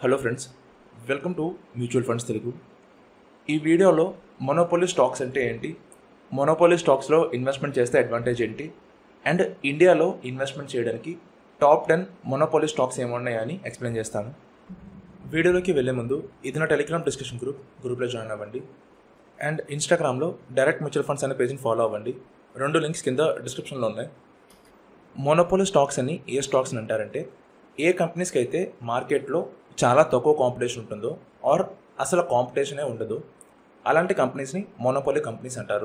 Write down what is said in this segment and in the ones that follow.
hello friends welcome to mutual funds Telugu ఈ వీడియోలో monopoly stocks అంటే ఏంటి మొనోపోలీ స్టాక్స్లో ఇన్వెస్ట్మెంట్ చేస్తే అడ్వాంటేజ్ ఏంటి అండ్ ఇండియాలో ఇన్వెస్ట్మెంట్ చేయడానికి టాప్ టెన్ మొనోపోలీ స్టాక్స్ ఏమున్నాయని ఎక్స్ప్లెయిన్ చేస్తాను వీడియోలోకి వెళ్ళే ముందు ఇది నా టెలిగ్రామ్ డిస్కషన్ గ్రూప్ గ్రూప్లో జాయిన్ అవ్వండి అండ్ ఇన్స్టాగ్రామ్లో డైరెక్ట్ మ్యూచువల్ ఫండ్స్ అనే పేజ్ని ఫాలో అవ్వండి రెండు లింక్స్ కింద డిస్క్రిప్షన్లో ఉన్నాయి మోనోపోలీ స్టాక్స్ అని ఏ స్టాక్స్ అని అంటారంటే ఏ కంపెనీస్కి అయితే మార్కెట్లో చాలా తక్కువ కాంపిటీషన్ ఉంటుందో ఆర్ అసలు కాంపిటీషనే ఉండదు అలాంటి కంపెనీస్ని మోనోపోలీ కంపెనీస్ అంటారు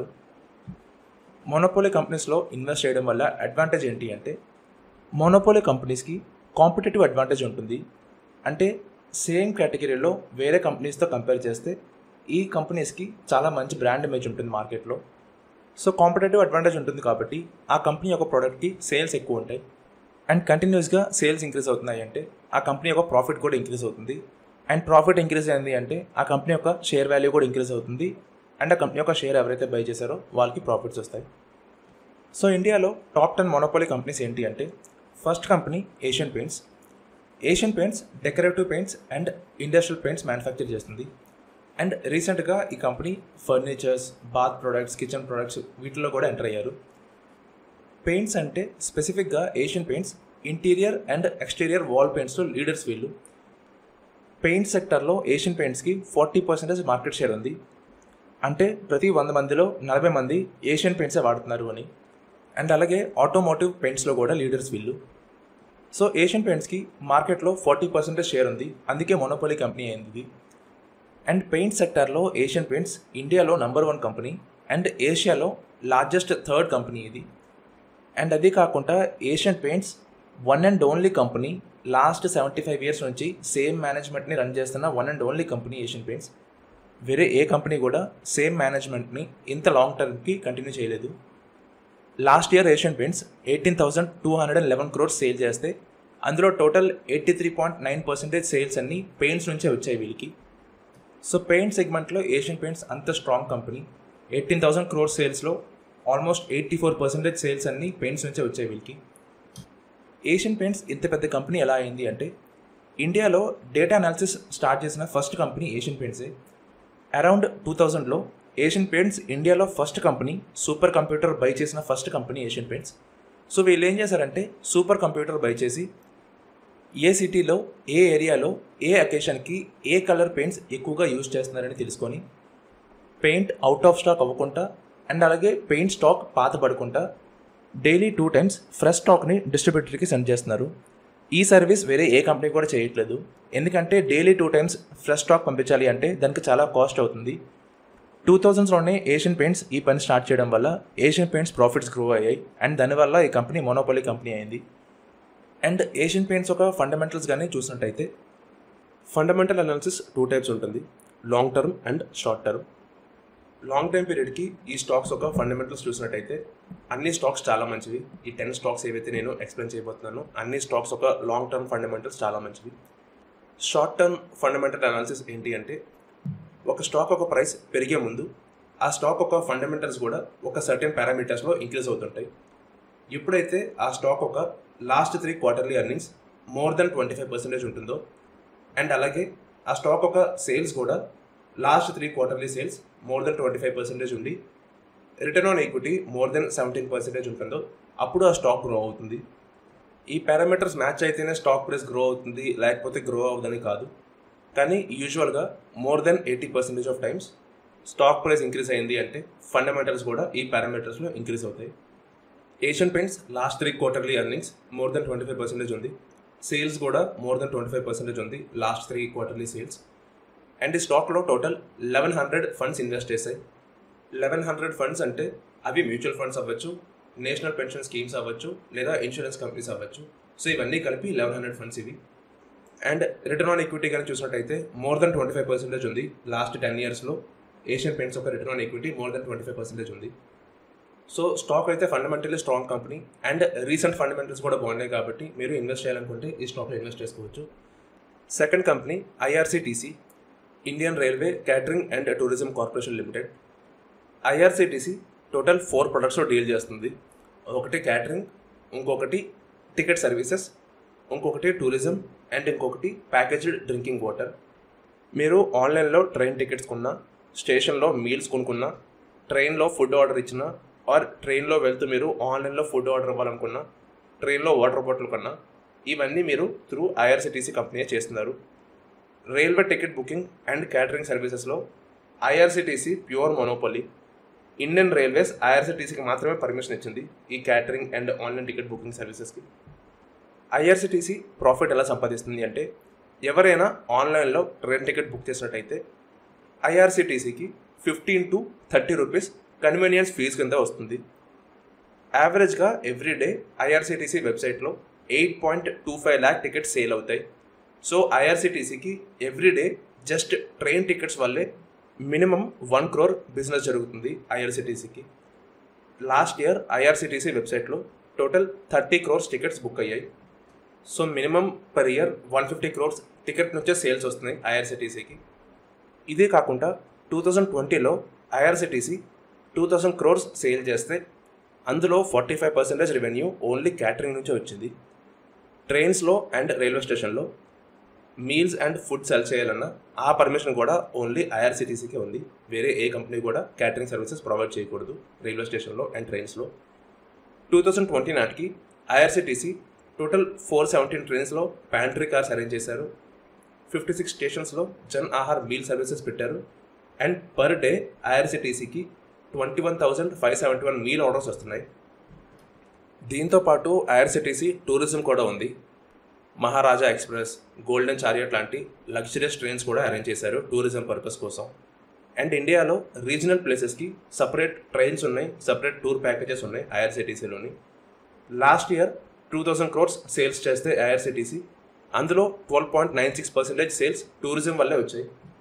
మోనోపోలీ కంపెనీస్లో ఇన్వెస్ట్ చేయడం వల్ల అడ్వాంటేజ్ ఏంటి అంటే మోనోపోలీ కంపెనీస్కి కాంపిటేటివ్ అడ్వాంటేజ్ ఉంటుంది అంటే సేమ్ కేటగిరీలో వేరే కంపెనీస్తో కంపేర్ చేస్తే ఈ కంపెనీస్కి చాలా మంచి బ్రాండ్ ఇమేజ్ ఉంటుంది మార్కెట్లో సో కాంపిటేటివ్ అడ్వాంటేజ్ ఉంటుంది కాబట్టి ఆ కంపెనీ యొక్క ప్రోడక్ట్కి సేల్స్ ఎక్కువ ఉంటాయి అండ్ కంటిన్యూస్గా సేల్స్ ఇంక్రీజ్ అవుతున్నాయి అంటే ఆ కంపెనీ యొక్క ప్రాఫిట్ కూడా ఇంక్రీజ్ అవుతుంది అండ్ ప్రాఫిట్ ఇంక్రీజ్ అయింది అంటే ఆ కంపెనీ యొక్క షేర్ వాల్యూ కూడా ఇంక్రీజ్ అవుతుంది అండ్ ఆ కంపెనీ యొక్క షేర్ ఎవరైతే బై చేశారో వాళ్ళకి ప్రాఫిట్స్ వస్తాయి సో ఇండియాలో టాప్ టెన్ మొనోపోలీ కంపెనీస్ ఏంటి అంటే first company Asian paints Asian paints decorative paints and industrial paints manufacture చేస్తుంది అండ్ రీసెంట్గా ఈ company furnitures bath products kitchen products వీటిలో కూడా ఎంటర్ అయ్యారు పెయింట్స్ అంటే స్పెసిఫిక్గా Asian paints interior and exterior wall పెయింట్స్లో లీడర్స్ వీళ్ళు పెయింట్ సెక్టర్లో ఏషియన్ పెయింట్స్కి ఫార్టీ పర్సెంటేజ్ మార్కెట్ షేర్ ఉంది అంటే ప్రతి వంద మందిలో నలభై మంది ఏషియన్ పెయింట్సే వాడుతున్నారు అని అండ్ అలాగే ఆటోమోటివ్ పెయింట్స్లో కూడా లీడర్స్ వీళ్ళు సో ఏషియన్ పెయింట్స్కి మార్కెట్లో ఫార్టీ పర్సెంటేజ్ షేర్ ఉంది అందుకే మొనోపోలీ కంపెనీ అయింది ఇది అండ్ పెయింట్ సెక్టార్లో ఏషియన్ పెయింట్స్ ఇండియాలో నంబర్ వన్ కంపెనీ అండ్ ఏషియాలో లార్జెస్ట్ థర్డ్ కంపెనీ ఇది అండ్ అది కాకుండా Asian paints one and only company last seventy five years నుంచి సేమ్ మేనేజ్మెంట్ని రన్ చేస్తున్న one and only company Asian paints వేరే ఏ కంపెనీ కూడా సేమ్ మేనేజ్మెంట్ని ఇంత లాంగ్ టర్మ్కి కంటిన్యూ చేయలేదు last year Asian paints eighteen thousand two hundred and eleven crores sale చేస్తే అందులో total eighty three point nine percentage sales అన్నీ పెయింట్స్ నుంచే వచ్చాయి వీళ్ళకి సో పెయింట్ సెగ్మెంట్లో ఏషియన్ పెయింట్స్ అంత strong company eighteen thousand crore సేల్స్లో almost eighty four percentage sales అన్నీ పెయింట్స్ నుంచే వచ్చాయి వీళ్ళకి ఏషియన్ పెయింట్స్ ఇంత పెద్ద కంపెనీ ఎలా అయింది అంటే ఇండియాలో డేటా అనాలిసిస్ స్టార్ట్ చేసిన ఫస్ట్ కంపెనీ ఏషియన్ పెయింట్సే అరౌండ్ టూ థౌజండ్లో ఏషియన్ పెయింట్స్ ఇండియాలో first company super computer buy చేసిన first company Asian paints so వీళ్ళు ఏం చేశారంటే సూపర్ కంప్యూటర్ బై చేసి ఏ సిటీలో ఏ ఏరియాలో ఏ అకేషన్కి ఏ కలర్ పెయింట్స్ ఎక్కువగా యూజ్ చేస్తున్నారని తెలుసుకొని పెయింట్ అవుట్ ఆఫ్ స్టాక్ అవ్వకుండా అండ్ అలాగే పెయింట్ స్టాక్ పాత పడకుండా డైలీ టూ టైమ్స్ ఫ్రెష్ స్టాక్ని డిస్ట్రిబ్యూటర్కి సెండ్ చేస్తున్నారు ఈ సర్వీస్ వేరే ఏ కంపెనీ కూడా చేయట్లేదు ఎందుకంటే daily two times fresh stock పంపించాలి అంటే దానికి చాలా కాస్ట్ అవుతుంది టూ థౌజండ్స్లోనే ఏషియన్ పెయింట్స్ ఈ పని స్టార్ట్ చేయడం వల్ల ఏషియన్ పెయింట్స్ ప్రాఫిట్స్ గ్రో అయ్యాయి అండ్ దానివల్ల ఈ కంపెనీ మోనోపోలీ కంపెనీ అయింది అండ్ ఏషియన్ పెయింట్స్ ఒక ఫండమెంటల్స్ కానీ చూసినట్టయితే ఫండమెంటల్ అనాలిసిస్ టూ టైప్స్ ఉంటుంది long term and short term long time పీరియడ్కి ఈ స్టాక్స్ ఒక ఫండమెంటల్స్ చూసినట్టయితే అన్ని స్టాక్స్ చాలా మంచివి ఈ టెన్ స్టాక్స్ ఏవైతే నేను ఎక్స్ప్లెయిన్ చేయబోతున్నానో అన్ని స్టాక్స్ ఒక లాంగ్ టర్మ్ ఫండమెంటల్స్ చాలా మంచివి షార్ట్ టర్మ్ ఫండమెంటల్ అనాలిసిస్ ఏంటి అంటే ఒక స్టాక్ ఒక ప్రైస్ పెరిగే ముందు ఆ స్టాక్ ఒక ఫండమెంటల్స్ కూడా ఒక సర్టెన్ పారామీటర్స్లో ఇంక్రీజ్ అవుతుంటాయి ఎప్పుడైతే ఆ స్టాక్ ఒక last three quarterly earnings more than twenty five percentage ఉంటుందో అండ్ అలాగే ఆ స్టాక్ ఒక సేల్స్ కూడా last three quarterly sales more than twenty five percentage ఉండి return on equity more than seventeen percentage ఉంటుందో అప్పుడు ఆ స్టాక్ గ్రో అవుతుంది ఈ పారామీటర్స్ మ్యాచ్ అయితేనే స్టాక్ ప్రైస్ గ్రో అవుతుంది లేకపోతే గ్రో అవుతుందని కాదు కానీ యూజువల్గా more than eighty percentage of times stock price increase అయింది అంటే ఫండమెంటల్స్ కూడా ఈ పారామీటర్స్లో ఇంక్రీజ్ అవుతాయి Asian paints last three quarterly earnings more than twenty five percentage ఉంది సేల్స్ కూడా more than twenty five percentage ఉంది last three quarterly sales and ఈ స్టాక్లో total eleven hundred funds invest చేశాయి లెవెన్ హండ్రెడ్ ఫండ్స్ అంటే అవి mutual funds అవ్వచ్చు national pension schemes అవ్వచ్చు లేదా ఇన్సూరెన్స్ కంపెనీస్ అవ్వచ్చు సో ఇవన్నీ కలిపి లెవెన్ హండ్రెడ్ ఫండ్స్ ఇవి అండ్ రిటర్న్ ఆన్ ఈక్విటీ కానీ చూసినట్టయితే more than twenty five percentage ఉంది లాస్ట్ టెన్ ఇయర్స్లో ఏషియన్ పెయింట్స్ ఒక return on equity more than twenty five percentage ఉంది సో స్టాక్ అయితే fundamentally strong company and recent fundamentals కూడా బాగున్నాయి కాబట్టి మీరు ఇన్వెస్ట్ చేయాలనుకుంటే ఈ స్టాక్లో ఇన్వెస్ట్ చేసుకోవచ్చు second company IRCTC Indian railway catering and tourism corporation limited IRCTC total four ప్రొడక్ట్స్లో డీల్ చేస్తుంది ఒకటి క్యాటరింగ్ ఇంకొకటి టికెట్ సర్వీసెస్ ఇంకొకటి టూరిజం అండ్ ఇంకొకటి ప్యాకేజ్డ్ డ్రింకింగ్ వాటర్ మీరు ఆన్లైన్లో ట్రైన్ టికెట్స్ కొన్నా స్టేషన్లో మీల్స్ కొనుక్కున్నా ట్రైన్లో ఫుడ్ ఆర్డర్ ఇచ్చినా ఆర్ ట్రైన్లో వెళ్తూ మీరు ఆన్లైన్లో ఫుడ్ ఆర్డర్ ఇవ్వాలనుకున్నా ట్రైన్లో వాటర్ బాటిల్ కొన్నా ఇవన్నీ మీరు త్రూ ఐఆర్సిటీసీ కంపెనీ చేస్తున్నారు railway ticket booking and catering సర్వీసెస్లో IRCTC pure monopoly Indian railways ఐఆర్సిటీసీకి మాత్రమే పర్మిషన్ ఇచ్చింది ఈ catering and online ticket booking సర్వీసెస్కి ఐఆర్సిటీసీ ప్రాఫిట్ ఎలా సంపాదిస్తుంది అంటే ఎవరైనా ఆన్లైన్లో ట్రైన్ టికెట్ బుక్ చేసినట్టయితే ఐఆర్సిటీసీకి fifteen to thirty rupees convenience fee కింద వస్తుంది యావరేజ్గా ఎవ్రీడే ఐఆర్సిటీసీ వెబ్సైట్లో eight point two five lakh tickets sale అవుతాయి సో ఐఆర్సిటీసీకి ఎవ్రీడే జస్ట్ ట్రైన్ టికెట్స్ వల్లే మినిమం వన్ క్రోర్ బిజినెస్ జరుగుతుంది ఐఆర్సిటీసీకి లాస్ట్ ఇయర్ ఐఆర్సిటీసీ వెబ్సైట్లో total thirty crores tickets book అయ్యాయి so minimum per year one fifty crores ticket నుంచే సేల్స్ వస్తున్నాయి ఐఆర్సిటీసీకి ఇదే కాకుండా టూ థౌజండ్ ట్వంటీలో IRCTC two thousand crores sale చేస్తే అందులో forty five percentage revenue only catering నుంచే వచ్చింది ట్రైన్స్లో అండ్ రైల్వే స్టేషన్లో మీల్స్ అండ్ ఫుడ్ సెల్ చేయాలన్నా ఆ పర్మిషన్ కూడా ఓన్లీ ఐఆర్సిటీసీకే ఉంది వేరే ఏ కంపెనీ కూడా క్యాటరింగ్ సర్వీసెస్ ప్రొవైడ్ చేయకూడదు రైల్వే స్టేషన్లో అండ్ ట్రైన్స్లో టూ థౌజండ్ ట్వంటీ నాటికి ఐఆర్సిటీసీ టోటల్ ఫోర్ సెవెంటీన్ ట్రైన్స్లో ప్యాంట్రీ కార్స్ అరేంజ్ చేశారు ఫిఫ్టీ సిక్స్ స్టేషన్స్లో జన్ ఆహార్ మీల్ సర్వీసెస్ పెట్టారు అండ్ పర్ డే ఐఆర్సిటీసీకి twenty one thousand five seventy one meal orders వస్తున్నాయి దీంతో పాటు ఐఆర్సిటీసీ టూరిజం కూడా ఉంది మహారాజా ఎక్స్ప్రెస్ గోల్డెన్ చారియట్ లాంటి లగ్జరియస్ ట్రైన్స్ కూడా అరేంజ్ చేశారు టూరిజం పర్పస్ కోసం అండ్ ఇండియాలో రీజనల్ ప్లేసెస్కి సపరేట్ ట్రైన్స్ ఉన్నాయి సపరేట్ టూర్ ప్యాకేజెస్ ఉన్నాయి ఐఆర్సిటీసీలోని last year two thousand crores sales చేస్తే ఐఆర్సిటీసీ అందులో twelve point nine six percentage sales tourism వల్లే వచ్చాయి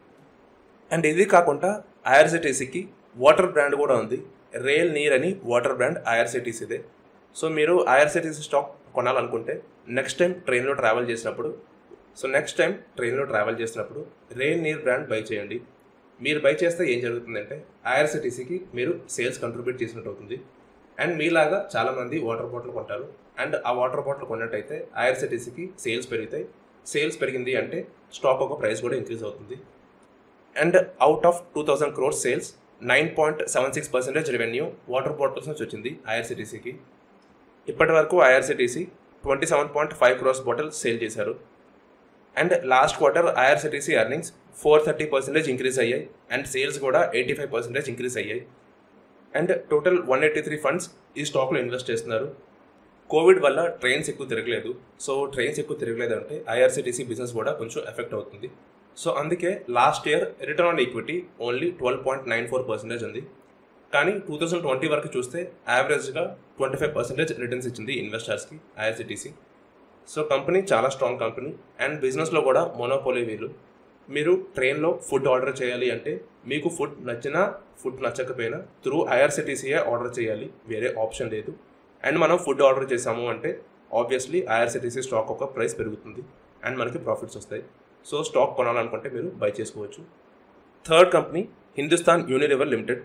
అండ్ ఇది కాకుండా ఐఆర్సిటీసీకి వాటర్ బ్రాండ్ కూడా ఉంది రేల్ నీర్ అని వాటర్ బ్రాండ్ ఐఆర్సిటీసీదే సో మీరు ఐఆర్సిటీసీ స్టాక్ కొనాలనుకుంటే నెక్స్ట్ టైం ట్రైన్లో ట్రావెల్ చేసినప్పుడు సో నెక్స్ట్ టైం ట్రైన్లో ట్రావెల్ చేసినప్పుడు రేల్ నీర్ బ్రాండ్ బై చేయండి మీరు బై చేస్తే ఏం జరుగుతుందంటే ఐఆర్సిటీసీకి మీరు సేల్స్ కంట్రిబ్యూట్ చేసినట్టు అవుతుంది అండ్ మీలాగా చాలామంది వాటర్ బాటిల్ కొంటారు అండ్ ఆ వాటర్ బాటిల్ కొన్నట్టయితే ఐఆర్సిటీసీకి సేల్స్ పెరుగుతాయి సేల్స్ పెరిగింది అంటే స్టాక్ ఒక ప్రైస్ కూడా ఇంక్రీజ్ అవుతుంది and out of two thousand crores sales nine point seven six percentage revenue water bottles నుంచి వచ్చింది ఐఆర్సిటీసీకి ఇప్పటి వరకు IRCTC twenty seven point five crores bottles sale చేశారు and last quarter IRCTC earnings four thirty percentage increase అయ్యాయి and sales కూడా eighty five percentage increase అయ్యాయి and total one eighty three funds ఈ స్టాక్లో ఇన్వెస్ట్ చేస్తున్నారు కోవిడ్ వల్ల ట్రైన్స్ ఎక్కువ తిరగలేదు సో ట్రైన్స్ ఎక్కువ తిరగలేదు అంటే ఐఆర్సిటీసీ బిజినెస్ కూడా కొంచెం ఎఫెక్ట్ అవుతుంది సో అందుకే last year return on equity only twelve point nine four percentage ఉంది కానీ టూ థౌసండ్ ట్వంటీ వరకు చూస్తే యావరేజ్గా ట్వంటీ ఫైవ్ పర్సెంటేజ్ రిటర్న్స్ ఇచ్చింది ఇన్వెస్టర్స్కి ఐఆర్సిటీసీ సో కంపెనీ చాలా స్ట్రాంగ్ కంపెనీ అండ్ బిజినెస్లో కూడా మోనోపోలీ వీలు మీరు ట్రైన్లో ఫుడ్ ఆర్డర్ చేయాలి అంటే మీకు ఫుడ్ నచ్చినా ఫుడ్ నచ్చకపోయినా త్రూ ఐఆర్సిటీసీయే ఆర్డర్ చేయాలి వేరే ఆప్షన్ లేదు అండ్ మనం ఫుడ్ ఆర్డర్ చేసాము అంటే ఆబ్వియస్లీ ఐఆర్సిటీసీ స్టాక్ ఒక ప్రైస్ పెరుగుతుంది అండ్ మనకి ప్రాఫిట్స్ వస్తాయి సో స్టాక్ కొనాలనుకుంటే మీరు బై చేసుకోవచ్చు third company Hindustan Unilever limited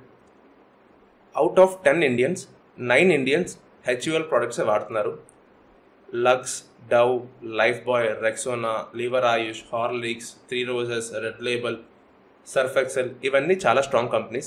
out of ten Indians nine Indians HUL ప్రోడక్ట్సే వాడుతున్నారు Lux Dove Lifebuoy Rexona Lever Ayush Horlicks Three Roses Red Label Surf Excel ఇవన్నీ చాలా స్ట్రాంగ్ కంపెనీస్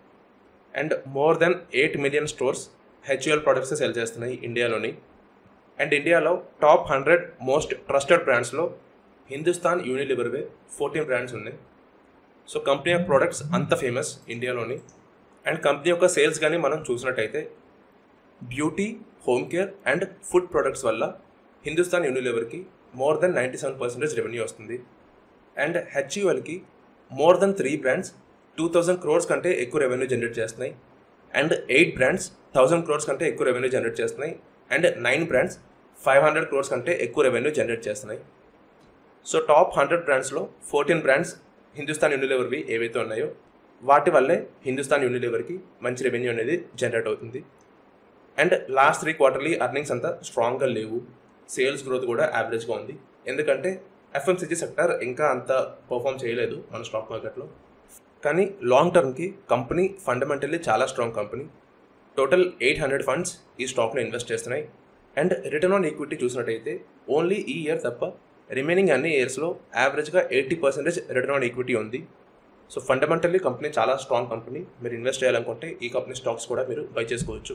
and more than eight million stores HUL products sell చేస్తున్నాయి ఇండియాలోని and ఇండియాలో top hundred most trusted బ్రాండ్స్లో Hindustan యూనిలివర్వే ఫోర్టీన్ బ్రాండ్స్ ఉన్నాయి సో కంపెనీ ఆఫ్ ప్రోడక్ట్స్ అంత ఫేమస్ ఇండియాలోని అండ్ కంపెనీ యొక్క సేల్స్ కానీ మనం చూసినట్టయితే beauty home care and food products వల్ల హిందుస్థాన్ యూనిలివర్కి more than ninety seven percentage revenue వస్తుంది అండ్ హెచ్యుఎల్కి more than three brands two thousand crores కంటే ఎక్కువ రెవెన్యూ జనరేట్ చేస్తున్నాయి and eight brands thousand crores కంటే ఎక్కువ రెవెన్యూ జనరేట్ చేస్తున్నాయి and nine brands five hundred crores కంటే ఎక్కువ రెవెన్యూ జనరేట్ చేస్తున్నాయి సో టాప్ హండ్రెడ్ బ్రాండ్స్లో ఫోర్టీన్ బ్రాండ్స్ హిందుస్థాన్ యూనిలివర్వి ఏవైతే ఉన్నాయో వాటి వల్లే హిందుస్థాన్ యూనిలివర్కి మంచి రెవెన్యూ అనేది జనరేట్ అవుతుంది and last three quarterly earnings అంతా స్ట్రాంగ్గా లేవు సేల్స్ గ్రోత్ కూడా యావరేజ్గా ఉంది ఎందుకంటే ఎఫ్ఎంసీజీ సెక్టర్ ఇంకా అంత పర్ఫామ్ చేయలేదు మన స్టాక్ మార్కెట్లో కానీ లాంగ్ టర్మ్కి కంపెనీ ఫండమెంటల్లీ చాలా strong company total eight hundred funds ఈ స్టాక్లో ఇన్వెస్ట్ చేస్తున్నాయి అండ్ రిటర్న్ ఆన్ ఈక్విటీ చూసినట్టయితే ఓన్లీ ఈ ఇయర్ తప్ప రిమైనింగ్ అన్ని ఇయర్స్లో యావరేజ్గా eighty percentage return on equity ఉంది సో ఫండమెంటల్లీ కంపెనీ చాలా స్ట్రాంగ్ కంపెనీ మీరు ఇన్వెస్ట్ చేయాలనుకుంటే ఈ కంపెనీ స్టాక్స్ కూడా మీరు బై చేసుకోవచ్చు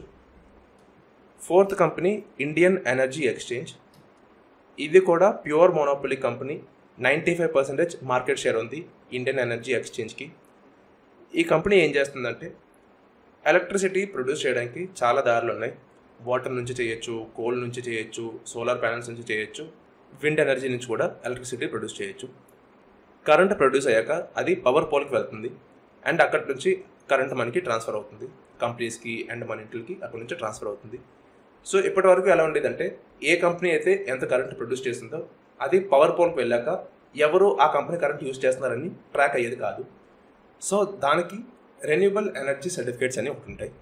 fourth company Indian energy exchange ఇది కూడా pure monopoly company ninety five percentage market share ఉంది ఇండియన్ ఎనర్జీ ఎక్స్చేంజ్కి ఈ కంపెనీ ఏం చేస్తుందంటే ఎలక్ట్రిసిటీ ప్రొడ్యూస్ చేయడానికి చాలా దారులు ఉన్నాయి వాటర్ నుంచి చేయొచ్చు కోల్ నుంచి చేయొచ్చు సోలార్ ప్యానల్స్ నుంచి చేయొచ్చు విండ్ ఎనర్జీ నుంచి కూడా ఎలక్ట్రిసిటీ ప్రొడ్యూస్ చేయొచ్చు కరెంట్ ప్రొడ్యూస్ అయ్యాక అది పవర్ పోల్కి వెళ్తుంది అండ్ అక్కడి నుంచి కరెంట్ మనకి ట్రాన్స్ఫర్ అవుతుంది కంపెనీస్కి అండ్ మన ఇంటికి అక్కడి నుంచి ట్రాన్స్ఫర్ అవుతుంది సో ఇప్పటి వరకు ఎలా ఉండేదంటే ఏ కంపెనీ అయితే ఎంత కరెంట్ ప్రొడ్యూస్ చేస్తుందో అది పవర్ పోల్కి వెళ్ళాక ఎవరు ఆ కంపెనీ కరెంట్ యూజ్ చేస్తున్నారని ట్రాక్ అయ్యేది కాదు సో దానికి రెన్యూబుల్ ఎనర్జీ సర్టిఫికేట్స్ అని ఒకటి ఉంటాయి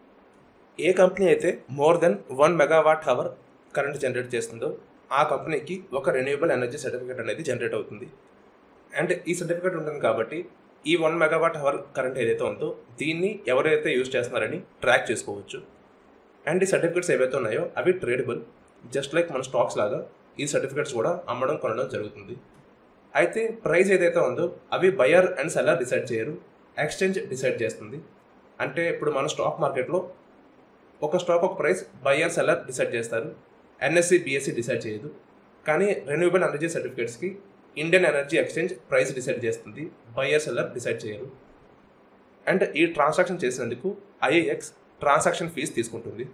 ఏ కంపెనీ అయితే more than one megawatt hour current generate చేస్తుందో ఆ కంపెనీకి ఒక రెన్యూబుల్ ఎనర్జీ సర్టిఫికేట్ అనేది జనరేట్ అవుతుంది అండ్ ఈ సర్టిఫికేట్ ఉంటుంది కాబట్టి ఈ వన్ మెగావాట్ అవర్ కరెంట్ ఏదైతే ఉందో దీన్ని ఎవరైతే యూజ్ చేస్తున్నారని ట్రాక్ చేసుకోవచ్చు అండ్ ఈ సర్టిఫికేట్స్ ఏవైతే ఉన్నాయో అవి ట్రేడబుల్ జస్ట్ లైక్ మన స్టాక్స్ లాగా ఈ సర్టిఫికేట్స్ కూడా అమ్మడం కొనడం జరుగుతుంది అయితే ప్రైస్ ఏదైతే ఉందో అవి బయర్ అండ్ సెల్లర్ డిసైడ్ చేయరు ఎక్స్చేంజ్ డిసైడ్ చేస్తుంది అంటే ఇప్పుడు మన స్టాక్ మార్కెట్లో ఒక స్టాక్ ఒక ప్రైస్ బయర్ సెల్లర్ డిసైడ్ చేస్తారు ఎన్ఎస్సి బిఎస్సి డిసైడ్ చేయదు కానీ రెన్యూబుల్ ఎనర్జీ సర్టిఫికేట్స్కి Indian energy exchange price decide చేస్తుంది బయర్ సెల్లర్ డిసైడ్ చేయరు అండ్ ఈ ట్రాన్సాక్షన్ చేసినందుకు ఐఏఎక్స్ ట్రాన్సాక్షన్ ఫీజు తీసుకుంటుంది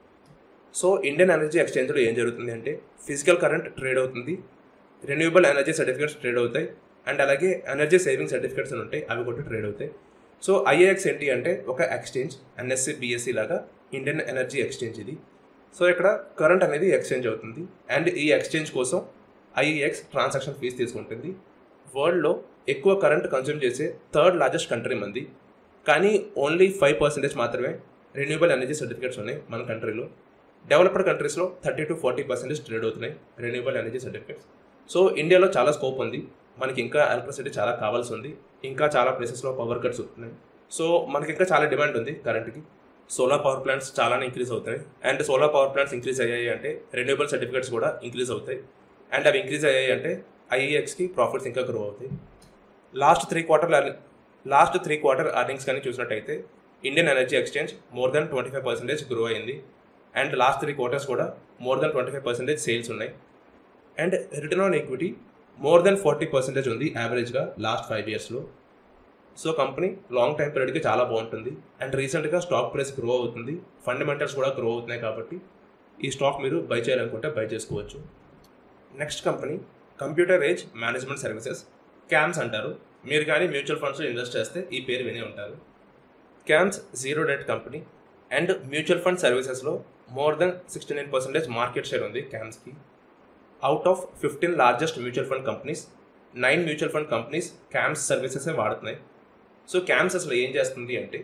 సో ఇండియన్ ఎనర్జీ ఎక్స్చేంజ్లో ఏం జరుగుతుంది అంటే ఫిజికల్ కరెంట్ ట్రేడ్ అవుతుంది రెన్యూబుల్ ఎనర్జీ సర్టిఫికేట్స్ ట్రేడ్ అవుతాయి అండ్ అలాగే ఎనర్జీ సేవింగ్ సర్టిఫికేట్స్ అని ఉంటాయి అవి కూడా ట్రేడ్ అవుతాయి సో ఐఏఎక్స్ ఏంటి అంటే ఒక ఎక్స్చేంజ్ ఎన్ఎస్సి బిఎస్సి లాగా ఇండియన్ ఎనర్జీ ఎక్స్చేంజ్ ఇది సో ఇక్కడ కరెంట్ అనేది ఎక్స్చేంజ్ అవుతుంది అండ్ ఈ ఎక్స్చేంజ్ కోసం ఐఈఎక్స్ ట్రాన్సాక్షన్ ఫీజు తీసుకుంటుంది వరల్డ్లో ఎక్కువ కరెంట్ కన్జ్యూమ్ చేసే థర్డ్ లార్జెస్ట్ కంట్రీ మంది కానీ ఓన్లీ ఫైవ్ పర్సెంటేజ్ మాత్రమే రెన్యూబుల్ ఎనర్జీ సర్టిఫికేట్స్ ఉన్నాయి మన కంట్రీలో డెవలప్డ్ కంట్రీస్లో thirty to forty percentage trade అవుతున్నాయి రెన్యూబుల్ ఎనర్జీ సర్టిఫికేట్స్ సో ఇండియాలో చాలా స్కోప్ ఉంది మనకి ఇంకా ఎలక్ట్రిసిటీ చాలా కావాల్సి ఉంది ఇంకా చాలా ప్లేసెస్లో పవర్ కట్స్ ఉన్నాయి సో మనకి ఇంకా చాలా డిమాండ్ ఉంది కరెంట్కి సోలార్ పవర్ ప్లాంట్స్ చాలానే ఇంక్రీజ్ అవుతాయి and solar power plants increase అయ్యాయి అంటే రెన్యూబుల్ సర్టిఫికేట్స్ కూడా ఇంక్రీజ్ అవుతాయి అండ్ అవి ఇంక్రీజ్ అయ్యాయి అంటే ఐఈఎక్స్కి ప్రాఫిట్స్ ఇంకా గ్రో అవుతాయి last three quarter last three quarter earnings కానీ చూసినట్టయితే Indian energy exchange more than twenty five percentage grow అయింది అండ్ లాస్ట్ త్రీ క్వార్టర్స్ కూడా more than twenty five percentage sales ఉన్నాయి and return on equity more than forty percentage ఉంది యావరేజ్గా last five ఇయర్స్లో so company long time పీరియడ్కి చాలా బాగుంటుంది and రీసెంట్గా స్టాక్ ప్రైస్ గ్రో అవుతుంది ఫండమెంటల్స్ కూడా గ్రో అవుతున్నాయి కాబట్టి ఈ స్టాక్ మీరు బై చేయాలనుకుంటే బై చేసుకోవచ్చు next company computer age management services CAMS అంటారు మీరు కానీ మ్యూచువల్ ఫండ్స్లో ఇన్వెస్ట్ చేస్తే ఈ పేరు వినే ఉంటారు CAMS zero debt company and mutual fund సర్వీసెస్లో more than sixty nine percentage market share ఉంది క్యామ్స్కి out of fifteen largest mutual fund companies nine mutual fund companies CAMS సర్వీసెసే వాడుతున్నాయి సో క్యామ్స్ అసలు ఏం చేస్తుంది అంటే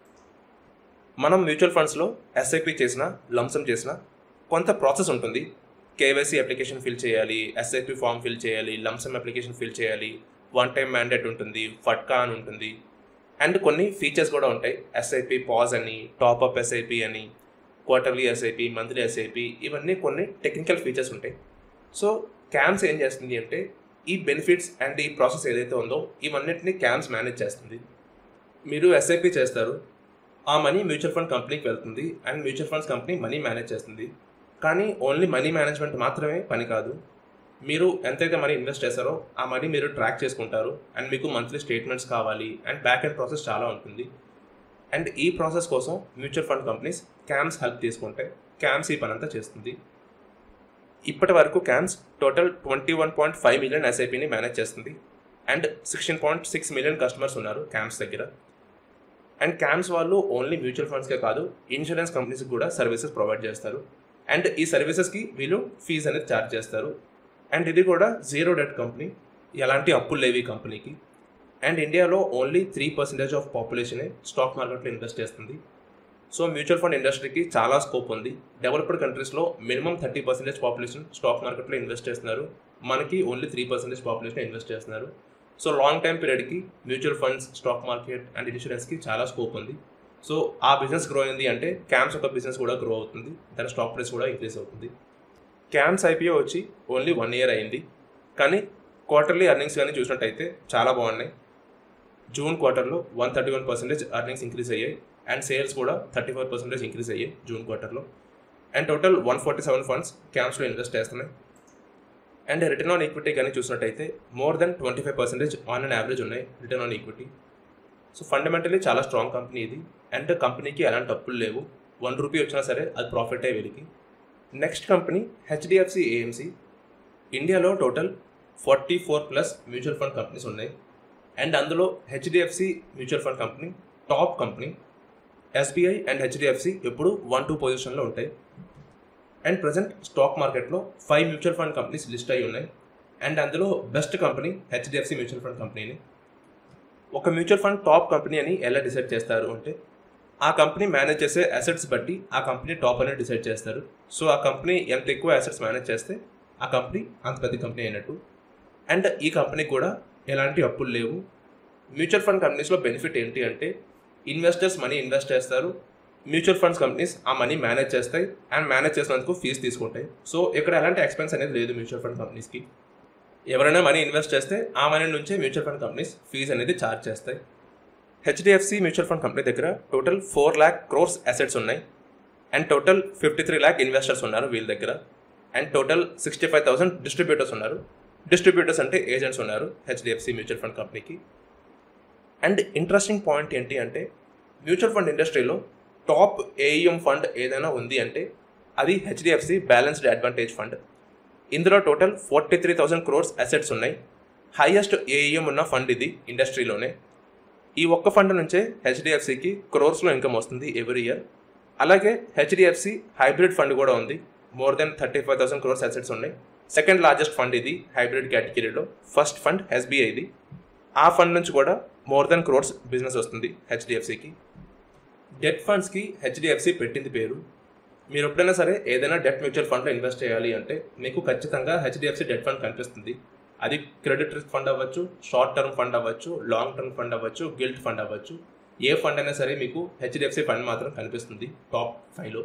మనం మ్యూచువల్ ఫండ్స్లో ఎస్ఐపి చేసిన లంసమ్ చేసిన కొంత ప్రాసెస్ ఉంటుంది కేవైసీ అప్లికేషన్ ఫిల్ చేయాలి ఎస్ఐపి ఫామ్ ఫిల్ చేయాలి లంసమ్ అప్లికేషన్ ఫిల్ చేయాలి వన్ టైం మ్యాండేట్ ఉంటుంది ఫట్కా అని ఉంటుంది అండ్ కొన్ని ఫీచర్స్ కూడా ఉంటాయి ఎస్ఐపి పాజ్ అని టాప్అప్ ఎస్ఐపి అని క్వార్టర్లీ ఎస్ఐపి మంత్లీ ఎస్ఐపి ఇవన్నీ కొన్ని టెక్నికల్ ఫీచర్స్ ఉంటాయి సో క్యామ్స్ ఏం చేస్తుంది అంటే ఈ బెనిఫిట్స్ అండ్ ఈ ప్రాసెస్ ఏదైతే ఉందో ఇవన్నిటిని క్యామ్స్ మేనేజ్ చేస్తుంది మీరు ఎస్ఐపి చేస్తారు ఆ మనీ మ్యూచువల్ ఫండ్ కంపెనీకి వెళ్తుంది and mutual funds company money manage చేస్తుంది కానీ ఓన్లీ మనీ మేనేజ్మెంట్ మాత్రమే పని కాదు మీరు ఎంతైతే మనీ ఇన్వెస్ట్ చేస్తారో ఆ మనీ మీరు ట్రాక్ చేసుకుంటారు అండ్ మీకు మంత్లీ స్టేట్మెంట్స్ కావాలి అండ్ బ్యాక్ అండ్ ప్రాసెస్ చాలా ఉంటుంది అండ్ ఈ ప్రాసెస్ కోసం mutual fund companies CAMS help తీసుకుంటే క్యామ్స్ ఈ పనంతా చేస్తుంది ఇప్పటి వరకు CAMS total twenty one point five million ఎస్ఐపిని మేనేజ్ చేస్తుంది and sixteen point six million customers ఉన్నారు క్యామ్స్ దగ్గర అండ్ క్యామ్స్ వాళ్ళు ఓన్లీ మ్యూచువల్ ఫండ్స్కే కాదు ఇన్సూరెన్స్ కంపెనీస్కి కూడా సర్వీసెస్ ప్రొవైడ్ చేస్తారు అండ్ ఈ సర్వీసెస్కి వీళ్ళు ఫీజు అనేది ఛార్జ్ చేస్తారు అండ్ ఇది కూడా జీరో డెట్ కంపెనీ ఎలాంటి అప్పులు లేవి కంపెనీకి అండ్ ఇండియాలో ఓన్లీ త్రీ పర్సెంటేజ్ ఆఫ్ పాపులేషనే స్టాక్ మార్కెట్లో ఇన్వెస్ట్ చేస్తుంది సో మ్యూచువల్ ఫండ్ ఇండస్ట్రీకి చాలా స్కోప్ ఉంది డెవలప్డ్ కంట్రీస్లో minimum thirty percentage population stock మార్కెట్లో ఇన్వెస్ట్ చేస్తున్నారు మనకి only three percentage population invest చేస్తున్నారు సో లాంగ్ టైం పీరియడ్కి mutual funds stock market and ఇన్సూరెన్స్కి చాలా స్కోప్ ఉంది సో ఆ బిజినెస్ గ్రో అయింది అంటే క్యామ్స్ ఒక బిజినెస్ కూడా గ్రో అవుతుంది దాని స్టాక్ ప్రైస్ కూడా ఇంక్రీజ్ అవుతుంది క్యామ్స్ ఐపీఓ వచ్చి ఓన్లీ వన్ ఇయర్ అయింది కానీ క్వార్టర్లీ అర్నింగ్స్ కానీ చూసినట్టయితే చాలా బాగున్నాయి జూన్ క్వార్టర్లో one thirty one percentage earnings increase అయ్యాయి అండ్ సేల్స్ కూడా థర్టీ ఫోర్ పర్సెంటేజ్ ఇంక్రీజ్ అయ్యాయి జూన్ క్వార్టర్లో and total one forty seven funds క్యామ్స్లో ఇన్వెస్ట్ చేస్తున్నాయి అండ్ రిటర్న్ ఆన్ ఈక్విటీ కానీ చూసినట్టయితే more than twenty five percentage on and average ఉన్నాయి return on equity so fundamentally చాలా strong company ఇది and కంపెనీకి ఎలాంటి అప్పులు లేవు వన్ రూపీ వచ్చినా సరే అది ప్రాఫిట్ అయ్యే వీరికి నెక్స్ట్ కంపెనీ హెచ్డిఎఫ్సి ఏఎంసి ఇండియాలో total forty four plus mutual fund companies ఉన్నాయి అండ్ అందులో HDFC mutual fund company top company SBI and HDFC ఎప్పుడు వన్ టూ పొజిషన్లో ఉంటాయి అండ్ ప్రజెంట్ స్టాక్ మార్కెట్లో five mutual fund companies list అయి ఉన్నాయి and అందులో best company HDFC mutual fund కంపెనీని ఒక మ్యూచువల్ ఫండ్ టాప్ కంపెనీ అని ఎలా డిసైడ్ చేస్తారు అంటే ఆ కంపెనీ మేనేజ్ చేసే అసెట్స్ బట్టి ఆ కంపెనీ టాప్ అనేది డిసైడ్ చేస్తారు సో ఆ కంపెనీ ఎంత ఎక్కువ అసెట్స్ మేనేజ్ చేస్తే ఆ కంపెనీ అంత పెద్ద కంపెనీ అయినట్టు అండ్ ఈ కంపెనీకి కూడా ఎలాంటి అప్పులు లేవు మ్యూచువల్ ఫండ్ కంపెనీస్లో బెనిఫిట్ ఏంటి అంటే ఇన్వెస్టర్స్ మనీ ఇన్వెస్ట్ చేస్తారు మ్యూచువల్ ఫండ్స్ కంపెనీస్ ఆ మనీ మేనేజ్ చేస్తాయి అండ్ మేనేజ్ చేసినందుకు ఫీజు తీసుకుంటాయి సో ఇక్కడ ఎలాంటి ఎక్స్పెన్స్ అనేది లేదు మ్యూచువల్ ఫండ్ కంపెనీస్కి ఎవరైనా మనీ ఇన్వెస్ట్ చేస్తే ఆ మనీ నుంచే మ్యూచువల్ ఫండ్ కంపెనీస్ ఫీజు అనేది ఛార్జ్ చేస్తాయి హెచ్డిఎఫ్సి మ్యూచువల్ ఫండ్ కంపెనీ దగ్గర total four lakh crores assets ఉన్నాయి and total fifty three lakh investors ఉన్నారు వీళ్ళ దగ్గర and total sixty five thousand distributors ఉన్నారు డిస్ట్రిబ్యూటర్స్ అంటే ఏజెంట్స్ ఉన్నారు హెచ్డిఎఫ్సి మ్యూచువల్ ఫండ్ కంపెనీకి అండ్ ఇంట్రెస్టింగ్ పాయింట్ ఏంటి అంటే మ్యూచువల్ ఫండ్ ఇండస్ట్రీలో టాప్ ఏఈఎం ఫండ్ ఏదైనా ఉంది అంటే అది హెచ్డిఎఫ్సి బ్యాలెన్స్డ్ అడ్వాంటేజ్ ఫండ్ ఇందులో total forty three thousand crores assets ఉన్నాయి హైయెస్ట్ ఏఈఎం ఉన్న ఫండ్ ఇది ఇండస్ట్రీలోనే ఈ ఒక్క ఫండ్ నుంచే హెచ్డిఎఫ్సికి క్రోర్స్లో ఇన్కమ్ వస్తుంది ఎవ్రీ ఇయర్ అలాగే హెచ్డిఎఫ్సి హైబ్రిడ్ ఫండ్ కూడా ఉంది more than thirty five thousand crores assets ఉన్నాయి సెకండ్ లార్జెస్ట్ ఫండ్ ఇది హైబ్రిడ్ కేటగిరీలో ఫస్ట్ ఫండ్ ఎస్బీఐది ఆ ఫండ్ నుంచి కూడా మోర్ దెన్ క్రోర్స్ బిజినెస్ వస్తుంది హెచ్డిఎఫ్సికి డెట్ ఫండ్స్కి హెచ్డిఎఫ్సి పెట్టింది పేరు మీరు ఎప్పుడైనా సరే ఏదైనా డెట్ మ్యూచువల్ ఫండ్లో ఇన్వెస్ట్ చేయాలి అంటే మీకు ఖచ్చితంగా హెచ్డిఎఫ్సి డెట్ ఫండ్ కనిపిస్తుంది అది క్రెడిట్ రిస్క్ ఫండ్ అవ్వచ్చు షార్ట్ టర్మ్ ఫండ్ అవ్వచ్చు లాంగ్ టర్మ్ ఫండ్ అవ్వచ్చు గిల్ట్ ఫండ్ అవ్వచ్చు ఏ ఫండ్ అయినా సరే మీకు హెచ్డిఎఫ్సి ఫండ్ మాత్రం కనిపిస్తుంది టాప్ ఫైవ్లో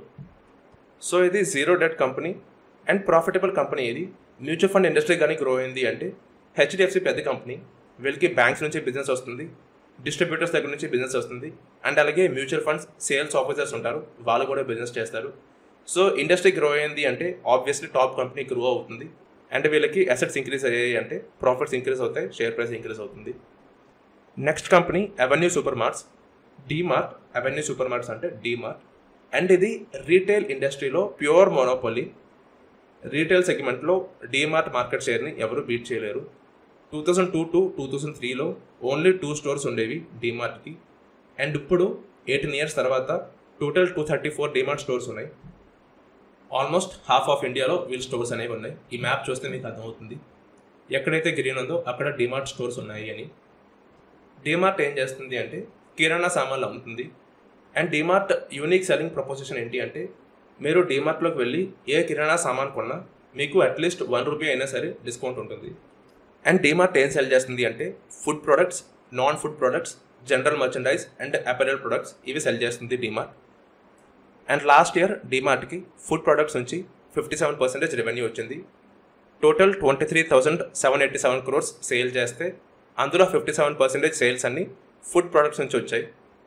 సో ఇది zero debt company and profitable company ఇది మ్యూచువల్ ఫండ్ ఇండస్ట్రీ కానీ గ్రో అయింది అంటే హెచ్డిఎఫ్సి పెద్ద కంపెనీ వీళ్ళకి బ్యాంక్స్ నుంచి బిజినెస్ వస్తుంది డిస్ట్రిబ్యూటర్స్ దగ్గర నుంచి బిజినెస్ వస్తుంది అండ్ అలాగే మ్యూచువల్ ఫండ్స్ సేల్స్ ఆఫీసర్స్ ఉంటారు వాళ్ళు కూడా బిజినెస్ చేస్తారు సో ఇండస్ట్రీ గ్రో అయింది అంటే ఆబ్వియస్లీ టాప్ కంపెనీ గ్రో అవుతుంది అండ్ వీళ్ళకి అసెట్స్ ఇంక్రీజ్ అయ్యాయి అంటే ప్రాఫిట్స్ ఇంక్రీజ్ అవుతాయి షేర్ ప్రైస్ ఇంక్రీజ్ అవుతుంది next company avenue super marts DMart avenue super marts అంటే డీమార్ట్ అండ్ ఇది రీటైల్ ఇండస్ట్రీలో ప్యూర్ మోనోపొలీ రీటైల్ సెగ్మెంట్లో డీమార్ట్ మార్కెట్ షేర్ని ఎవరు బీట్ చేయలేరు two thousand two to two thousand త్రీలో ఓన్లీ టూ స్టోర్స్ ఉండేవి డీమార్ట్కి అండ్ ఇప్పుడు ఎయిటీన్ ఇయర్స్ తర్వాత total two thirty four DMart stores ఉన్నాయి ఆల్మోస్ట్ హాఫ్ ఆఫ్ ఇండియాలో వీళ్ళ స్టోర్స్ అనేవి ఉన్నాయి ఈ మ్యాప్ చూస్తే మీకు అర్థమవుతుంది ఎక్కడైతే గ్రీన్ ఉందో అక్కడ డిమార్ట్ స్టోర్స్ ఉన్నాయి అని డిమార్ట్ ఏం చేస్తుంది అంటే కిరాణా సామాన్లు అమ్ముతుంది and DMart unique selling proposition ఏంటి అంటే మీరు డిమార్ట్లోకి వెళ్ళి ఏ కిరాణా సామాన్ కొన్నా మీకు అట్లీస్ట్ వన్ రూపీ అయినా సరే డిస్కౌంట్ ఉంటుంది అండ్ డిమార్ట్ ఏం సెల్ చేస్తుంది అంటే food products non food products general merchandise and apparel products ఇవి సెల్ చేస్తుంది డిమార్ట్ అండ్ లాస్ట్ ఇయర్ డిమార్ట్కి ఫుడ్ ప్రొడక్ట్స్ నుంచి ఫిఫ్టీ సెవెన్ పర్సెంటేజ్ రెవెన్యూ వచ్చింది total twenty three thousand seven eighty seven crores sale చేస్తే అందులో ఫిఫ్టీ సెవెన్ పర్సెంటేజ్ సేల్స్ అన్ని food products నుంచి వచ్చాయి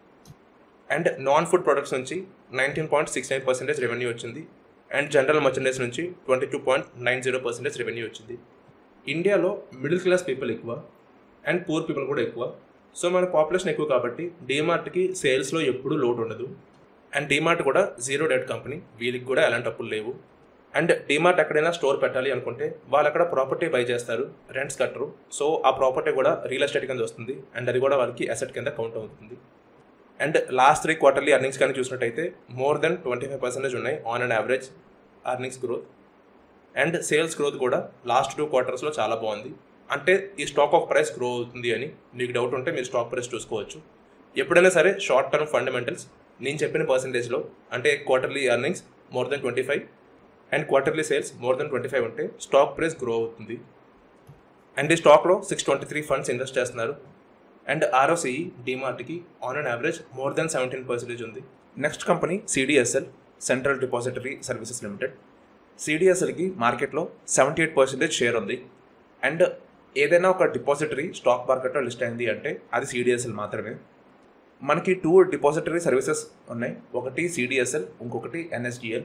అండ్ నాన్ ఫుడ్ ప్రొడక్ట్స్ నుంచి nineteen point six nine percentage revenue వచ్చింది అండ్ జనరల్ మర్చెండైజ్ నుంచి twenty two point nine zero percentage revenue వచ్చింది ఇండియాలో మిడిల్ క్లాస్ పీపుల్ ఎక్కువ అండ్ పూర్ పీపుల్ కూడా ఎక్కువ సో మన పాపులేషన్ ఎక్కువ కాబట్టి డీమార్ట్కి సేల్స్లో ఎప్పుడూ లోటు ఉండదు అండ్ డీమార్ట్ కూడా జీరో డెట్ కంపెనీ వీళ్ళకి కూడా ఎలాంటి అప్పులు లేవు అండ్ డీమార్ట్ ఎక్కడైనా స్టోర్ పెట్టాలి అనుకుంటే వాళ్ళు అక్కడ ప్రాపర్టీ బై చేస్తారు రెంట్స్ కట్టరు సో ఆ ప్రాపర్టీ కూడా రియల్ ఎస్టేట్ కింద వస్తుంది అండ్ అది కూడా వాళ్ళకి అసెట్ కింద కౌంట్ అవుతుంది and last three quarterly earnings కానీ చూసినట్టయితే more than twenty five percentage ఉన్నాయి on and average earnings growth and sales growth కూడా లాస్ట్ టూ క్వార్టర్స్లో చాలా బాగుంది అంటే ఈ స్టాక్ ఆఫ్ ప్రైస్ గ్రో అవుతుంది అని మీకు డౌట్ ఉంటే మీరు స్టాక్ ప్రైస్ చూసుకోవచ్చు ఎప్పుడైనా సరే షార్ట్ టర్మ్ ఫండమెంటల్స్ నేను చెప్పిన పర్సంటేజ్లో అంటే quarterly earnings more than twenty five and quarterly sales more than twenty five ఉంటే స్టాక్ ప్రైస్ గ్రో అవుతుంది అండ్ ఈ స్టాక్లో six twenty three funds invest చేస్తున్నారు అండ్ ఆర్ఓసిఈ డిమార్ట్కి on and average more than seventeen percentage ఉంది next company CDSL central depository services limited సిడిఎస్ఎల్కి మార్కెట్లో seventy eight percentage share ఉంది అండ్ ఏదైనా ఒక డిపాజిటరీ స్టాక్ మార్కెట్లో లిస్ట్ అయింది అంటే అది సిడిఎస్ఎల్ మాత్రమే మనకి టూ డిపాజిటరీ సర్వీసెస్ ఉన్నాయి ఒకటి సిడిఎస్ఎల్ ఇంకొకటి ఎన్ఎస్డిఎల్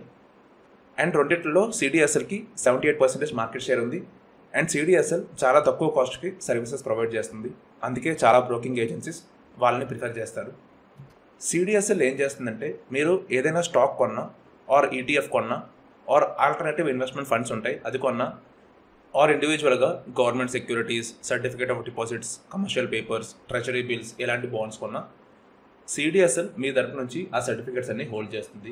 అండ్ రెండిట్లో సిడిఎస్ఎల్కి seventy eight percentage market share ఉంది అండ్ సిడిఎస్ఎల్ చాలా తక్కువ కాస్ట్కి సర్వీసెస్ ప్రొవైడ్ చేస్తుంది అందుకే చాలా బ్రోకింగ్ ఏజెన్సీస్ వాళ్ళని ప్రిఫర్ చేస్తారు సిడిఎస్ఎల్ ఏం చేస్తుందంటే మీరు ఏదైనా స్టాక్ కొన్నా ఆర్ ఈటీఎఫ్ కొన్నా ఆర్ ఆల్టర్నేటివ్ ఇన్వెస్ట్మెంట్ ఫండ్స్ ఉంటాయి అది కొన్నా ఆర్ ఇండివిజువల్గా government securities certificate of deposits commercial papers treasury bills ఇలాంటి బాండ్స్ కొన్నా సిడిఎస్ఎల్ మీ తరపు నుంచి ఆ సర్టిఫికేట్స్ అన్ని హోల్డ్ చేస్తుంది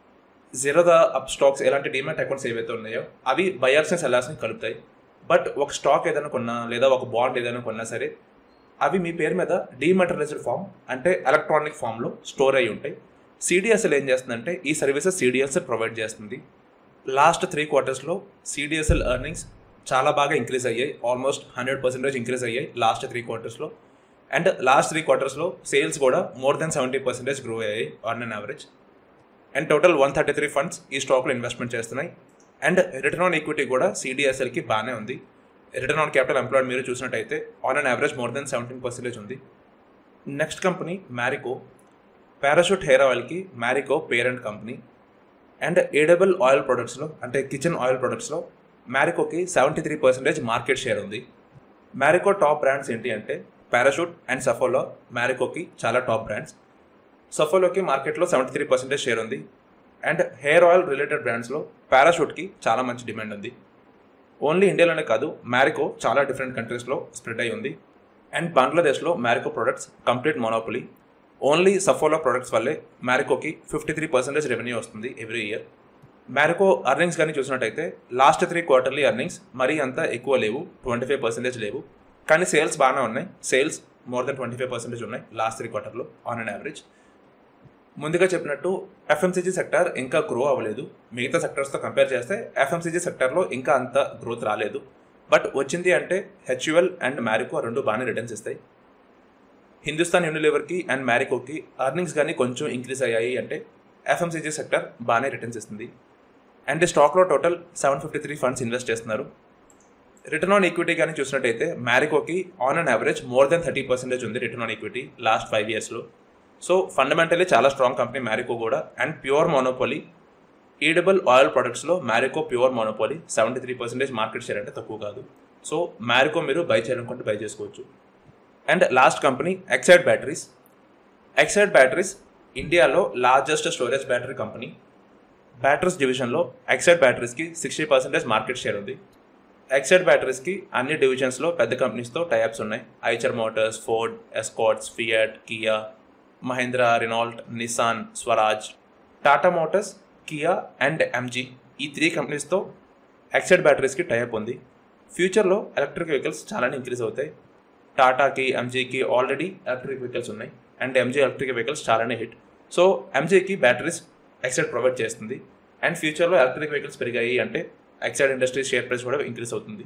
జీరోదా అప్ స్టాక్స్ ఎలాంటి డిమాట్ అకౌంట్స్ ఏవైతే ఉన్నాయో అవి బయర్స్ని సెల్లర్స్ని కలుపుతాయి బట్ ఒక స్టాక్ ఏదైనా కొన్నా లేదా ఒక బాండ్ ఏదైనా కొన్నా సరే అవి మీ పేరు మీద డీమెటరైజ్డ్ ఫామ్ అంటే ఎలక్ట్రానిక్ ఫామ్లో స్టోర్ అయి ఉంటాయి సిడిఎస్ఎల్ ఏం చేస్తుందంటే ఈ సర్వీసెస్ సిడిఎస్ఎల్ ప్రొవైడ్ చేస్తుంది లాస్ట్ త్రీ క్వార్టర్స్లో సిడిఎస్ఎల్ ఎర్నింగ్స్ చాలా బాగా ఇంక్రీజ్ అయ్యాయి ఆల్మోస్ట్ హండ్రెడ్ పర్సెంటేజ్ ఇంక్రీజ్ అయ్యాయి లాస్ట్ త్రీ క్వార్టర్స్లో అండ్ లాస్ట్ త్రీ క్వార్టర్స్లో సేల్స్ కూడా more than seventy percentage grow అయ్యాయి on an average and total one thirty three funds ఈ స్టాక్లో ఇన్వెస్ట్మెంట్ చేస్తున్నాయి అండ్ రిటర్న్ ఆన్ ఈక్విటీ కూడా సిడిఎస్ఎల్కి బాగానే ఉంది రిటర్న్ ఆన్ క్యాపిటల్ ఎంప్లాయిడ్ మీరు చూసినట్టయితే on an average more than seventeen percentage ఉంది next company Marico Parachute hair ఆయిల్కి Marico parent company and edible oil ప్రొడక్ట్స్లో అంటే కిచెన్ ఆయిల్ ప్రొడక్ట్స్లో మ్యారికోకి seventy three percentage market share ఉంది మ్యారికో టాప్ బ్రాండ్స్ ఏంటి అంటే పారాషూట్ అండ్ సఫోలో మ్యారికోకి చాలా టాప్ బ్రాండ్స్ సఫోలోకి మార్కెట్లో సెవెంటీ త్రీ పర్సెంటేజ్ షేర్ ఉంది అండ్ హెయిర్ ఆయిల్ రిలేటెడ్ బ్రాండ్స్లో పారాషూట్కి చాలా మంచి డిమాండ్ ఉంది ఓన్లీ ఇండియాలోనే కాదు మ్యారికో చాలా డిఫరెంట్ కంట్రీస్లో స్ప్రెడ్ అయి ఉంది అండ్ బంగ్లాదేశ్లో Marico products complete monopoly only Saffola products వల్లే మ్యారికోకి ఫిఫ్టీ త్రీ పర్సెంటేజ్ రెవెన్యూ వస్తుంది ఎవ్రీ ఇయర్ మ్యారికో అర్నింగ్స్ కానీ చూసినట్టయితే లాస్ట్ త్రీ క్వార్టర్లీ అర్నింగ్స్ మరీ అంత ఎక్కువ లేవు ట్వంటీ ఫైవ్ పర్సెంటేజ్ లేవు కానీ సేల్స్ బాగానే ఉన్నాయి sales more than twenty five percentage ఉన్నాయి లాస్ట్ త్రీ క్వార్టర్లో ఆన్ అండ్ యావరేజ్ ముందుగా చెప్పినట్టు ఎఫ్ఎంసీజీ సెక్టర్ ఇంకా గ్రో అవ్వలేదు మిగతా సెక్టర్స్తో కంపేర్ చేస్తే ఎఫ్ఎంసీజీ సెక్టర్లో ఇంకా అంత గ్రోత్ రాలేదు బట్ వచ్చింది అంటే హెచ్యుఎల్ అండ్ మ్యారికో రెండు బాగానే రిటర్న్స్ ఇస్తాయి హిందుస్థాన్ యూనిలివర్కి అండ్ మ్యారికోకి అర్నింగ్స్ కానీ కొంచెం ఇంక్రీజ్ అయ్యాయి అంటే ఎఫ్ఎంసీజీ సెక్టర్ బాగానే రిటర్న్స్ ఇస్తుంది అండ్ స్టాక్లో total seven fifty three funds invest చేస్తున్నారు రిటర్న్ ఆన్ ఈక్విటీ కానీ చూసినట్టయితే మ్యారికోకి on and average more than thirty percentage ఉంది return on equity last five ఇయర్స్లో సో ఫండమెంటలీ చాలా స్ట్రాంగ్ కంపెనీ మ్యారికో కూడా and pure monopoly edible oil ప్రొడక్ట్స్లో Marico pure monopoly seventy three percentage market share అంటే తక్కువ కాదు సో మ్యారికో మీరు బై చేయాలనుకుంటే బై చేసుకోవచ్చు and last company Exide batteries Exide batteries ఇండియాలో largest storage battery company batteries డివిజన్లో ఎక్సైడ్ బ్యాటరీస్కి సిక్స్టీ పర్సెంటేజ్ మార్కెట్ షేర్ ఉంది ఎక్సైడ్ బ్యాటరీస్కి అన్ని డివిజన్స్లో పెద్ద కంపెనీస్తో టైప్స్ ఉన్నాయి Eicher Motors Ford Escorts Fiat Kia Mahindra Renault Nissan Swaraj Tata motors Kia and MG ఈ త్రీ కంపెనీస్తో ఎక్సైడ్ బ్యాటరీస్కి టైప్ ఉంది ఫ్యూచర్లో ఎలక్ట్రిక్ వెహికల్స్ చాలానే ఇంక్రీజ్ అవుతాయి టాటాకి ఎంజీకి ఆల్రెడీ ఎలక్ట్రిక్ వెహికల్స్ ఉన్నాయి అండ్ ఎంజీ ఎలక్ట్రిక్ వెహికల్స్ చాలానే హిట్ సో ఎంజీకి బ్యాటరీస్ ఎక్సైడ్ ప్రొవైడ్ చేస్తుంది అండ్ ఫ్యూచర్లో ఎలక్ట్రిక్ వెహికల్స్ పెరిగాయి అంటే ఎక్సైడ్ ఇండస్ట్రీ షేర్ ప్రైస్ కూడా ఇంక్రీజ్ అవుతుంది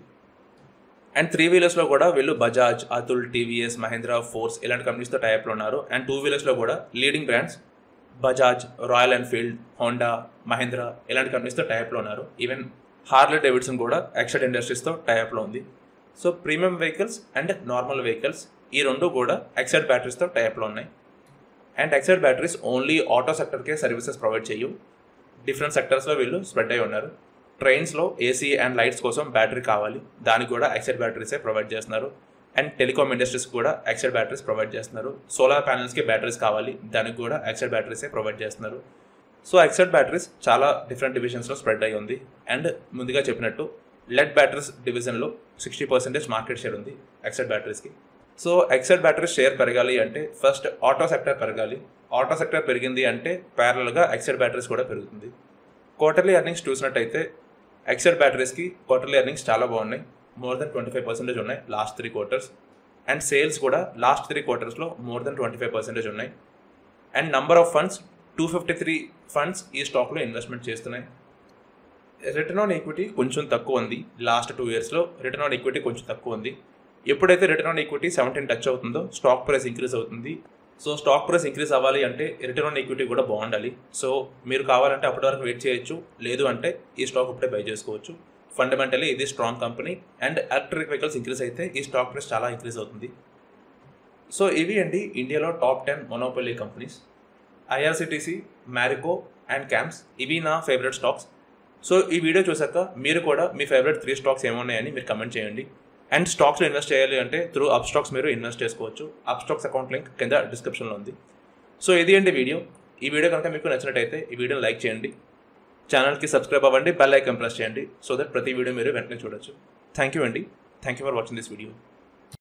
అండ్ త్రీ వీలర్స్లో కూడా వీళ్ళు బజాజ్ అతుల్ టీవీఎస్ మహేంద్ర ఫోర్స్ ఇలాంటి కంపెనీస్తో టైప్లో ఉన్నారు అండ్ టూ వీలర్స్లో కూడా leading brands Bajaj Royal Enfield Honda Mahindra ఇలాంటి కంపెనీస్తో టైప్లో ఉన్నారు ఈవెన్ హార్లీ డేవిడ్సన్ కూడా ఎక్సైడ్ ఇండస్ట్రీస్తో టైప్లో ఉంది so premium vehicles and normal vehicles ఈ రెండు కూడా ఎక్సైడ్ బ్యాటరీస్తో టైప్లో ఉన్నాయి and Exide batteries only auto సెక్టర్కే సర్వీసెస్ ప్రొవైడ్ చేయు డిఫరెంట్ సెక్టర్స్లో వీళ్ళు స్ప్రెడ్ అయి ఉన్నారు ట్రైన్స్లో ఏసీ అండ్ లైట్స్ కోసం బ్యాటరీ కావాలి దానికి కూడా ఎక్సైడ్ బ్యాటరీసే ప్రొవైడ్ చేస్తున్నారు అండ్ టెలికామ్ ఇండస్ట్రీస్ కూడా ఎక్సైడ్ బ్యాటరీస్ ప్రొవైడ్ చేస్తున్నారు సోలార్ ప్యానల్స్కి బ్యాటరీస్ కావాలి దానికి కూడా ఎక్సైడ్ బ్యాటరీసే ప్రొవైడ్ చేస్తున్నారు సో ఎక్సైడ్ బ్యాటరీస్ చాలా డిఫరెంట్ డివిజన్స్లో స్ప్రెడ్ అయి ఉంది అండ్ ముందుగా చెప్పినట్టు లెడ్ బ్యాటరీస్ డివిజన్లో సిక్స్టీ పర్సెంటేజ్ మార్కెట్ షేర్ ఉంది Exide బ్యాటరీస్కి so Exide batteries share పెరగాలి అంటే ఫస్ట్ ఆటో సెక్టర్ పెరగాలి ఆటో సెక్టర్ పెరిగింది అంటే ప్యారల్గా ఎక్సైడ్ బ్యాటరీస్ కూడా పెరుగుతుంది క్వార్టర్లీ ఎర్నింగ్స్ చూసినట్టయితే ఎక్సైడ్ బ్యాటరీస్కి క్వార్టర్లీ ఎర్నింగ్స్ చాలా బాగున్నాయి more than twenty five percentage ఉన్నాయి last three quarters and sales కూడా లాస్ట్ త్రీ క్వార్టర్స్లో more than twenty five percentage ఉన్నాయి and number of funds two fifty three funds ఈ స్టాక్లో ఇన్వెస్ట్మెంట్ చేస్తున్నాయి రిటర్న్ ఆన్ ఈక్విటీ కొంచెం తక్కువ ఉంది లాస్ట్ టూ ఇయర్స్లో రిటర్న్ ఆన్ ఈక్విటీ కొంచెం తక్కువ ఉంది ఎప్పుడైతే return on equity seventeen touch అవుతుందో స్టాక్ ప్రైస్ ఇంక్రీజ్ అవుతుంది సో స్టాక్ ప్రైస్ ఇంక్రీజ్ అవ్వాలి అంటే రిటర్న్ ఆన్ ఈక్విటీ కూడా బాగుండాలి సో మీరు కావాలంటే అప్పటి వరకు వెయిట్ చేయొచ్చు లేదు అంటే ఈ స్టాక్ ఇప్పుడే బై చేసుకోవచ్చు ఫండమెంటలీ ఇది strong company and electric vehicles increase అయితే ఈ స్టాక్ ప్రైస్ చాలా ఇంక్రీజ్ అవుతుంది సో ఇవి అండి ఇండియాలో top ten monopoly companies IRCTC Marico and CAMS ఇవి నా ఫేవరెట్ స్టాక్స్ సో ఈ వీడియో చూసాక మీరు కూడా మీ ఫేవరెట్ త్రీ స్టాక్స్ ఏమున్నాయని మీరు కమెంట్ చేయండి అండ్ స్టాక్స్లో ఇన్వెస్ట్ చేయాలి అంటే త్రూ అప్ స్టాక్స్ మీరు ఇన్వెస్ట్ చేసుకోవచ్చు అప్ స్టాక్స్ అకౌంట్ లింక్ కింద డిస్క్రిప్షన్లో ఉంది సో ఇది అండి వీడియో ఈ వీడియో కనుక మీకు నచ్చినట్టయితే ఈ వీడియోని లైక్ చేయండి ఛానల్కి సబ్స్క్రైబ్ అవ్వండి బెల్ ఐకాన్ ప్రెస్ చేయండి సో దట్ ప్రతి వీడియో మీరు వెంటనే చూడొచ్చు థ్యాంక్ యూ అండి thank you for watching this video